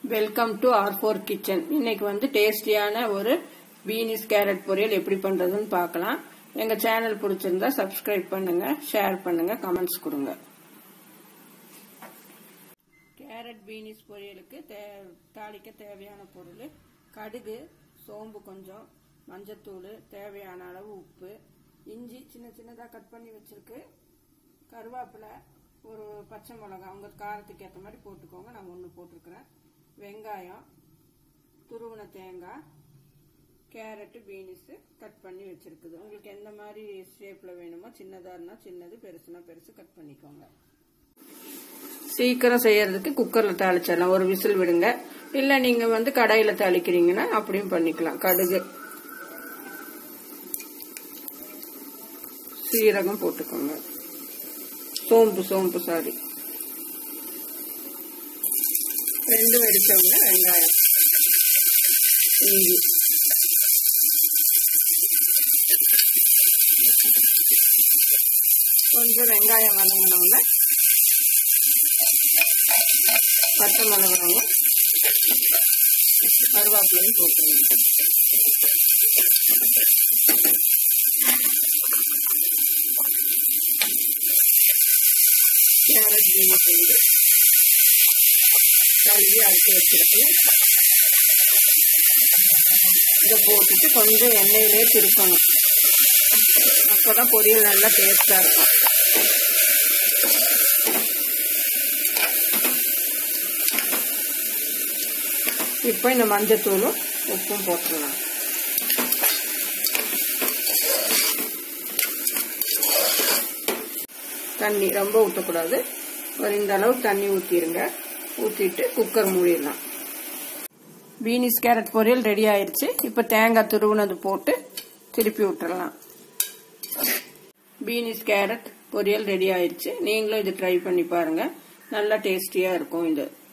welcome to R four kitchen இன்னைக்கு வந்து டேஸ்டியான ஒரு பீனிஸ் கேரட் பொரியல் எப்படி பண்றதுன்னு பார்க்கலாம் எங்க சேனல் பிடிச்சிருந்தா சப்ஸ்கிரைப் பண்ணுங்க ஷேர் பண்ணுங்க கமெண்ட்ஸ் கொடுங்க கேரட் பீனிஸ் பொரியலுக்கு தே- தாளிக்க தேவையான பொருள் கடுகு சோம்பு கொஞ்சம் மஞ்சத்தூள் தேவையான அளவு உப்பு இஞ்சி சின்ன சின்னதாக கட் பண்ணி வச்சிருக்கு கருவேப்பிலை ஒரு பச்சை மிளகாய் உங்க காரத்துக்கு ஏற்ற மாதிரி போட்டுக்கோங்க நான் ஒன்று போட்டிருக்கிறேன் வெங்காயம் துருவின தேங்காய் கேரட்டு பீன்ஸு கட் பண்ணி வச்சிருக்குது உங்களுக்கு எந்த மாதிரி ஷேப்பில் வேணுமோ சின்னதாக இருந்தால் சின்னது பெருசுனா பெருசு கட் பண்ணிக்கோங்க சீக்கிரம் செய்யறதுக்கு குக்கரில் தாளிச்சிடலாம் ஒரு விசில் விடுங்க இல்லை நீங்கள் வந்து கடாயில் தாளிக்கிறீங்கன்னா அப்படியும் பண்ணிக்கலாம் கடுகு சீரகம் போட்டுக்கோங்க சோம்பு சோம்பு சாரி ரெண்டும் எடுத்தவங்க வெங்காயம் இஞ்சி கொஞ்சம் வெங்காயம் வதங்கினவங்க பச்சை மிளகாவும் கருவேப்பிலையும் போட்டுருங்க கேரட் பீன்ஸ் வந்து கழுவி அரைச்சி வச்சிருக்கேன் இதை போட்டுட்டு கொஞ்சம் எண்ணெயிலே திருப்பணும் அப்போதான் பொரியல் நல்லா டேஸ்டா இருக்கும் இப்போ இந்த மஞ்சத்தூளும் உப்பும் போட்டுடலாம் தண்ணி ரொம்ப ஊற்றக்கூடாது ஒரு இந்த அளவு தண்ணி ஊற்றிடுங்க ஊற்றிட்டு குக்கர் மூடிடலாம் பீனிஸ் கேரட் பொரியல் ரெடி ஆயிடுச்சு இப்போ தேங்காய் துருவுனது போட்டு திருப்பி விட்டுறலாம் பீனிஸ் கேரட் பொரியல் ரெடி ஆயிடுச்சு நீங்களும் இது ட்ரை பண்ணி பாருங்க நல்லா டேஸ்டியா இருக்கும் இது